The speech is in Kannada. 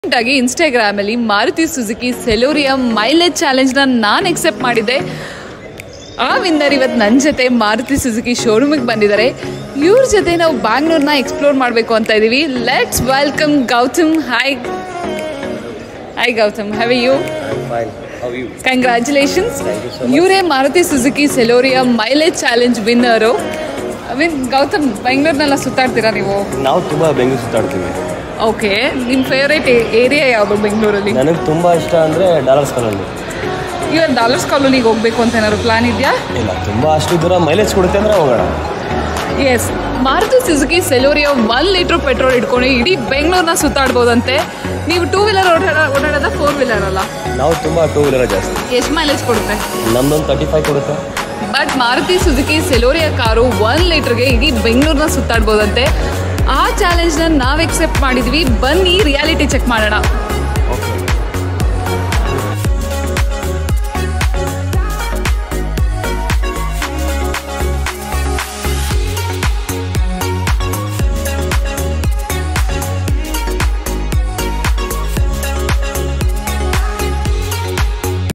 ರೀಸೆಂಟ್ ಆಗಿ ಇನ್ಸ್ಟಾಗ್ರಾಮ್ ಅಲ್ಲಿ Maruti Suzuki Celerio mileage challenge ನ ನಾನು ಎಕ್ಸೆಪ್ಟ್ ಮಾಡಿದ್ದೆ ಆ ವಿನ್ನರ್ ಇವತ್ತು ನನ್ನ ಜೊತೆ ಮಾರುತಿ ಸುಜುಕಿ ಶೋರೂಮಿಗೆ ಬಂದಿದ್ದಾರೆ ಇವ್ರ ಜೊತೆ ನಾವು ಬ್ಯಾಂಗ್ಳೂರ್ನ ಎಕ್ಸ್ಪ್ಲೋರ್ ಮಾಡಬೇಕು ಅಂತ ಇದೀವಿ let's welcome Gautam hi hi Gautam have you I'm fine. How are you? Congratulations Thank you so much. ಇವರೇ Maruti Suzuki Celerio mileage challenge winner I mean Gautam ಬೆಂಗಳೂರಿನೆಲ್ಲ ಸುತ್ತಾಡ್ತೀರಾ ನೀವು ನಾವು ತುಂಬ ಬೆಂಗಳೂರು ಸುತ್ತಾಡ್ತೀವಿ ಓಕೆ ನಿಮ್ಮ ಫೇವ್ರೇಟ್ ಏರಿಯಾ ಯಾವುದು ಬೆಂಗಳೂರಲ್ಲಿ ನನಗೆ ತುಂಬ ಇಷ್ಟ ಅಂದರೆ ಡಾಲರ್ಸ್ ಕಾಲೋನಿ ಇವಾಗ ಡಾಲರ್ಸ್ ಕಾಲೋನಿಗೆ ಹೋಗ್ಬೇಕು ಅಂತ ಏನಾದ್ರು ಪ್ಲಾನ್ ಇದೆಯಾ ಇಲ್ಲ ತುಂಬ ಅಷ್ಟು ದೂರ ಮೈಲೇಜ್ ಕೊಡುತ್ತೆ ಅಂದರೆ ಹೋಗೋಣ yes Maruti Suzuki Celerio one litre petrol ಇಟ್ಕೊಂಡು ಇಡೀ ಬೆಂಗಳೂರನ್ನ ಸುತ್ತಾಡ್ಬೋದಂತೆ ನೀವು ಟೂ ವೀಲರ್ ಓಡಾಡ ಓಡಾಡೋದ ಫೋರ್ ವೀಲರ್ ಅಲ್ಲ ನಾವು ತುಂಬ ಟೂ ವೀಲರ್ ಜಾಸ್ತಿ ಎಷ್ಟು ಮೈಲೇಜ್ ಕೊಡುತ್ತೆ ನಮ್ದೊಂದು ತರ್ಟಿ ಫೈವ್ ಕೊಡುತ್ತೆ but Maruti Suzuki Celerio car one ಲೀಟರ್ಗೆ ಇಡೀ ಬೆಂಗಳೂರನ್ನ ಸುತ್ತಾಡ್ಬೋದಂತೆ ಆ ಚಾಲೆಂಜ್ನ ನಾವು ಎಕ್ಸೆಪ್ಟ್ ಮಾಡಿದ್ವಿ ಬನ್ನಿ ರಿಯಾಲಿಟಿ ಚೆಕ್ ಮಾಡೋಣ